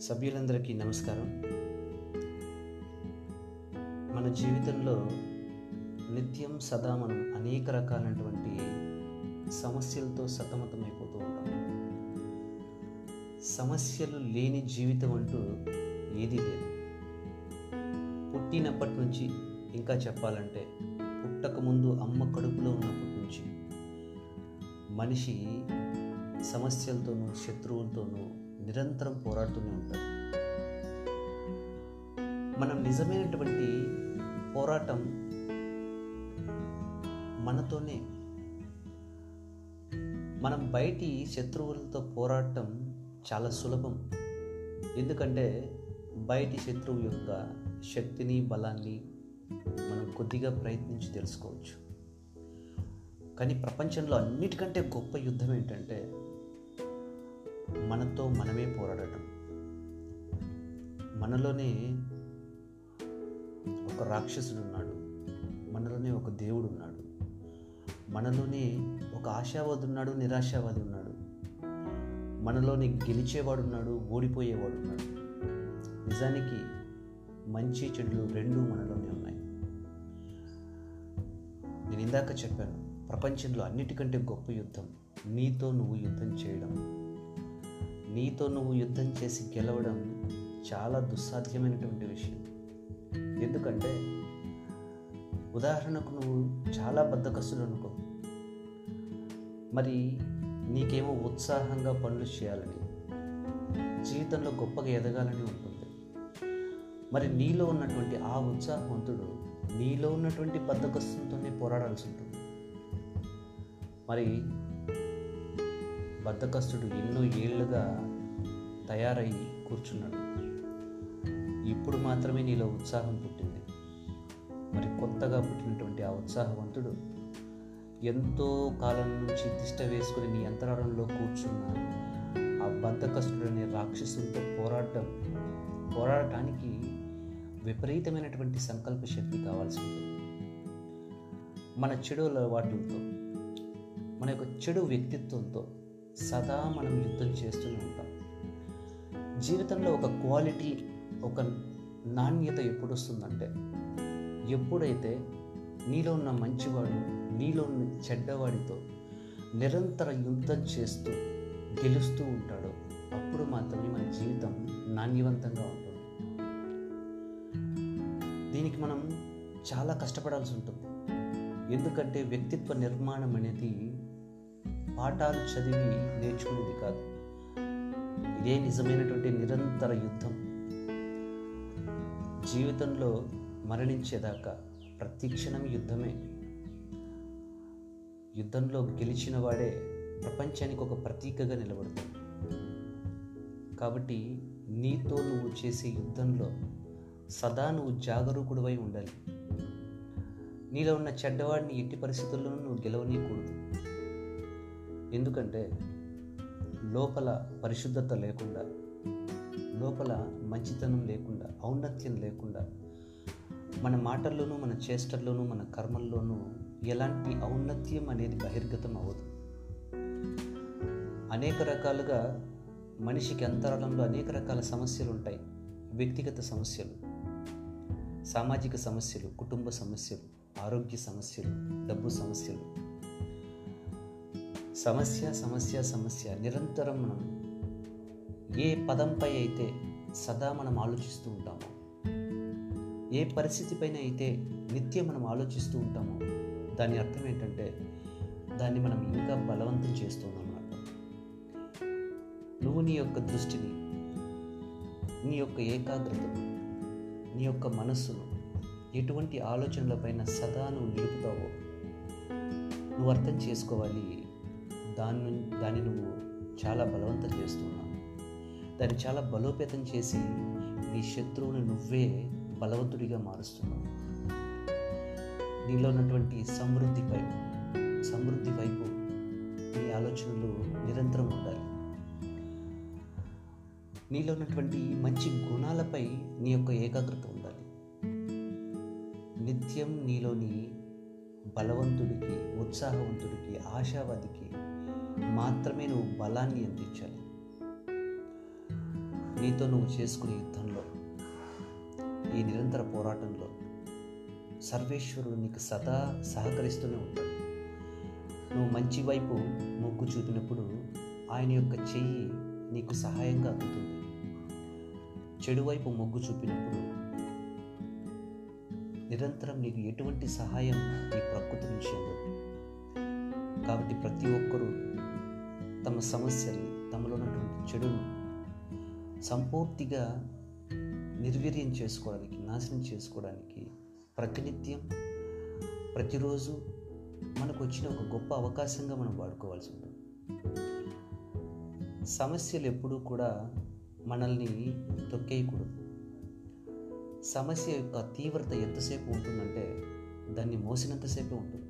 సభ్యులందరికీ నమస్కారం మన జీవితంలో నిత్యం సదా మనం అనేక రకాలైనటువంటి సమస్యలతో సతమతమైపోతూ ఉంటాం సమస్యలు లేని జీవితం అంటూ ఏదీ లేదు పుట్టినప్పటి నుంచి ఇంకా చెప్పాలంటే పుట్టక ముందు అమ్మ కడుపులో ఉన్నప్పటి నుంచి మనిషి సమస్యలతోనూ శత్రువులతోనూ నిరంతరం పోరాడుతూనే ఉంటాడు మనం నిజమైనటువంటి పోరాటం మనతోనే మనం బయటి శత్రువులతో పోరాటం చాలా సులభం ఎందుకంటే బయటి శత్రువు యొక్క శక్తిని బలాన్ని మనం కొద్దిగా ప్రయత్నించి తెలుసుకోవచ్చు కానీ ప్రపంచంలో అన్నిటికంటే గొప్ప యుద్ధం ఏంటంటే మనతో మనమే పోరాడటం మనలోనే ఒక రాక్షసుడు ఉన్నాడు మనలోనే ఒక దేవుడు ఉన్నాడు మనలోనే ఒక ఆశావాది ఉన్నాడు నిరాశావాది ఉన్నాడు మనలోనే గెలిచేవాడు ఉన్నాడు ఓడిపోయేవాడు ఉన్నాడు నిజానికి మంచి చెడులు రెండూ మనలోనే ఉన్నాయి నేను ఇందాక చెప్పాను ప్రపంచంలో అన్నిటికంటే గొప్ప యుద్ధం నీతో నువ్వు యుద్ధం చేయడం నీతో నువ్వు యుద్ధం చేసి గెలవడం చాలా దుస్సాధ్యమైనటువంటి విషయం ఎందుకంటే ఉదాహరణకు నువ్వు చాలా బద్దకస్తులు అనుకో మరి నీకేమో ఉత్సాహంగా పనులు చేయాలని జీవితంలో గొప్పగా ఎదగాలని ఉంటుంది మరి నీలో ఉన్నటువంటి ఆ ఉత్సాహవంతుడు నీలో ఉన్నటువంటి బద్దకస్తులతోనే పోరాడాల్సి ఉంటుంది మరి బద్ధకస్తుడు ఎన్నో ఏళ్ళుగా తయారయ్యి కూర్చున్నాడు ఇప్పుడు మాత్రమే నీలో ఉత్సాహం పుట్టింది మరి కొత్తగా పుట్టినటువంటి ఆ ఉత్సాహవంతుడు ఎంతో కాలం నుంచి తిష్ట వేసుకుని నీ అంతరాళంలో కూర్చున్న ఆ బద్ధకస్తుడనే రాక్షసులతో పోరాడటం పోరాడటానికి విపరీతమైనటువంటి సంకల్ప శక్తి కావాల్సి ఉంటుంది మన చెడు అలవాట్లతో మన యొక్క చెడు వ్యక్తిత్వంతో సదా మనం యుద్ధం చేస్తూనే ఉంటాం జీవితంలో ఒక క్వాలిటీ ఒక నాణ్యత ఎప్పుడు వస్తుందంటే ఎప్పుడైతే నీలో ఉన్న మంచివాడు నీలో ఉన్న చెడ్డవాడితో నిరంతర యుద్ధం చేస్తూ గెలుస్తూ ఉంటాడో అప్పుడు మాత్రమే మన జీవితం నాణ్యవంతంగా ఉంటుంది దీనికి మనం చాలా కష్టపడాల్సి ఉంటుంది ఎందుకంటే వ్యక్తిత్వ నిర్మాణం అనేది పాఠాలు చదివి నేర్చుకునేది కాదు ఇదే నిజమైనటువంటి నిరంతర యుద్ధం జీవితంలో మరణించేదాకా ప్రతి క్షణం యుద్ధమే యుద్ధంలో గెలిచిన వాడే ప్రపంచానికి ఒక ప్రతీకగా నిలబడతాడు కాబట్టి నీతో నువ్వు చేసే యుద్ధంలో సదా నువ్వు జాగరూకుడివై ఉండాలి నీలో ఉన్న చెడ్డవాడిని ఎట్టి పరిస్థితుల్లోనూ నువ్వు గెలవనీయకూడదు ఎందుకంటే లోపల పరిశుద్ధత లేకుండా లోపల మంచితనం లేకుండా ఔన్నత్యం లేకుండా మన మాటల్లోనూ మన చేష్టల్లోనూ మన కర్మల్లోనూ ఎలాంటి ఔన్నత్యం అనేది బహిర్గతం అవ్వదు అనేక రకాలుగా మనిషికి అంతరాలంలో అనేక రకాల సమస్యలు ఉంటాయి వ్యక్తిగత సమస్యలు సామాజిక సమస్యలు కుటుంబ సమస్యలు ఆరోగ్య సమస్యలు డబ్బు సమస్యలు సమస్య సమస్య సమస్య నిరంతరం మనం ఏ పదంపై అయితే సదా మనం ఆలోచిస్తూ ఉంటామో ఏ పరిస్థితిపైన అయితే నిత్యం మనం ఆలోచిస్తూ ఉంటామో దాని అర్థం ఏంటంటే దాన్ని మనం ఇంకా బలవంతం చేస్తున్నాం అన్నమాట నువ్వు నీ యొక్క దృష్టిని నీ యొక్క ఏకాగ్రతను నీ యొక్క మనస్సును ఎటువంటి ఆలోచనలపైన సదా నువ్వు నిలుపుతావో నువ్వు అర్థం చేసుకోవాలి దాన్ని దాన్ని నువ్వు చాలా బలవంతం చేస్తున్నావు దాన్ని చాలా బలోపేతం చేసి నీ శత్రువుని నువ్వే బలవంతుడిగా మారుస్తున్నావు నీలో ఉన్నటువంటి సమృద్ధి వైపు సమృద్ధి వైపు నీ ఆలోచనలు నిరంతరం ఉండాలి నీలో ఉన్నటువంటి మంచి గుణాలపై నీ యొక్క ఏకాగ్రత ఉండాలి నిత్యం నీలోని బలవంతుడికి ఉత్సాహవంతుడికి ఆశావాదికి మాత్రమే నువ్వు బలాన్ని అందించాలి నీతో నువ్వు చేసుకునే యుద్ధంలో ఈ నిరంతర పోరాటంలో సర్వేశ్వరుడు నీకు సదా సహకరిస్తూనే ఉంటాడు నువ్వు మంచి వైపు మొగ్గు చూపినప్పుడు ఆయన యొక్క చెయ్యి నీకు సహాయంగా అందుతుంది చెడు వైపు మొగ్గు చూపినప్పుడు నిరంతరం నీకు ఎటువంటి సహాయం ఈ ప్రకృతి నుంచి అందదు కాబట్టి ప్రతి ఒక్కరూ తమ సమస్యల్ని తమలో ఉన్నటువంటి చెడును సంపూర్తిగా నిర్వీర్యం చేసుకోవడానికి నాశనం చేసుకోవడానికి ప్రతినిత్యం ప్రతిరోజు మనకు వచ్చిన ఒక గొప్ప అవకాశంగా మనం వాడుకోవాల్సి ఉంటుంది సమస్యలు ఎప్పుడూ కూడా మనల్ని తొక్కేయకూడదు సమస్య యొక్క తీవ్రత ఎంతసేపు ఉంటుందంటే దాన్ని మోసినంతసేపే ఉంటుంది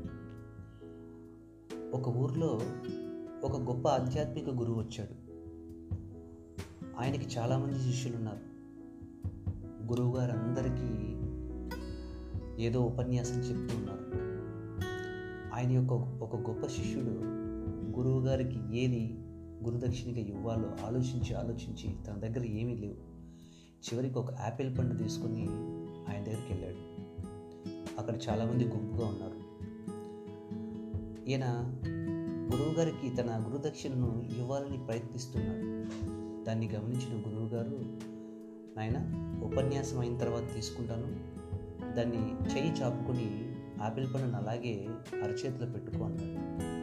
ఒక ఊర్లో ఒక గొప్ప ఆధ్యాత్మిక గురువు వచ్చాడు ఆయనకి చాలామంది శిష్యులు ఉన్నారు గురువుగారు అందరికీ ఏదో ఉపన్యాసం చెప్తూ ఉన్నారు ఆయన యొక్క ఒక గొప్ప శిష్యుడు గురువుగారికి ఏది గురుదక్షిణగా ఇవ్వాలో ఆలోచించి ఆలోచించి తన దగ్గర ఏమీ లేవు చివరికి ఒక యాపిల్ పండు తీసుకొని ఆయన దగ్గరికి వెళ్ళాడు అక్కడ చాలామంది గుంపుగా ఉన్నారు ఈయన గురువుగారికి తన గురుదక్షిణను ఇవ్వాలని ప్రయత్నిస్తున్నాడు దాన్ని గమనించిన గురువుగారు నాయన ఉపన్యాసం అయిన తర్వాత తీసుకుంటాను దాన్ని చేయి చాపుకొని ఆపిల్ పండును అలాగే అరచేతిలో పెట్టుకో అన్నాడు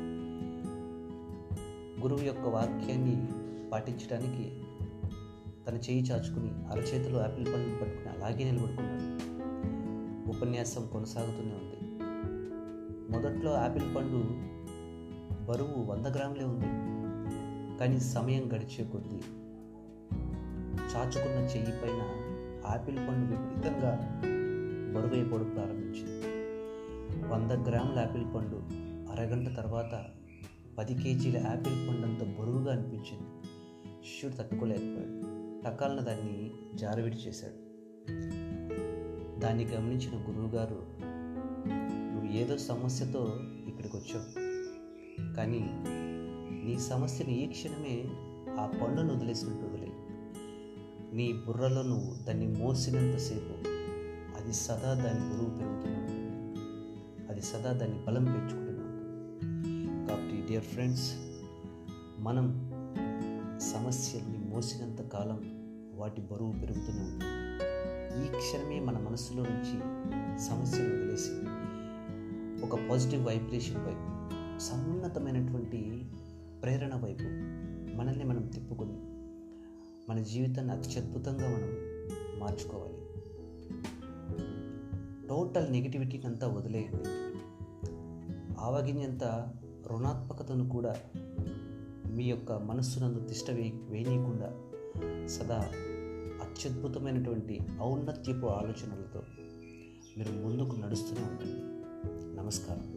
గురువు యొక్క వాక్యాన్ని పాటించడానికి తన చేయి చాచుకుని అరచేతిలో ఆపిల్ పండును పట్టుకుని అలాగే నిలబడుకున్నాడు ఉపన్యాసం కొనసాగుతూనే ఉంది మొదట్లో ఆపిల్ పండు బరువు వంద గ్రాములే ఉంది కానీ సమయం గడిచే కొద్దీ చాచుకున్న చెయ్యి పైన ఆపిల్ పండు విపరీతంగా బరువైపోవడం ప్రారంభించింది వంద గ్రాముల ఆపిల్ పండు అరగంట తర్వాత పది కేజీల ఆపిల్ పండు అంత బరువుగా అనిపించింది శిష్యుడు తట్టుకోలేకపోయాడు టకాలను దాన్ని జారవిడి చేశాడు దాన్ని గమనించిన గురువుగారు నువ్వు ఏదో సమస్యతో ఇక్కడికి వచ్చావు కానీ నీ సమస్యను ఈ క్షణమే ఆ పండును వదిలేసినట్టు వదిలే నీ బుర్రలో నువ్వు దాన్ని మోసినంతసేపు అది సదా దాని బరువు పెరుగుతూనే ఉంటుంది అది సదా దాన్ని బలం పెంచుకుంటూనే ఉంటుంది కాబట్టి డియర్ ఫ్రెండ్స్ మనం సమస్యల్ని మోసినంత కాలం వాటి బరువు పెరుగుతూనే ఉంటుంది ఈ క్షణమే మన మనసులో నుంచి సమస్యను వదిలేసి ఒక పాజిటివ్ వైబ్రేషన్ వైపు సమున్నతమైనటువంటి ప్రేరణ వైపు మనల్ని మనం తిప్పుకొని మన జీవితాన్ని అత్యద్భుతంగా మనం మార్చుకోవాలి టోటల్ నెగిటివిటీని అంతా వదిలేయండి ఆవగినంత రుణాత్మకతను కూడా మీ యొక్క మనస్సునందు తిష్ట వే వేయనీయకుండా సదా అత్యద్భుతమైనటువంటి ఔన్నత్యపు ఆలోచనలతో మీరు ముందుకు నడుస్తూనే ఉండండి నమస్కారం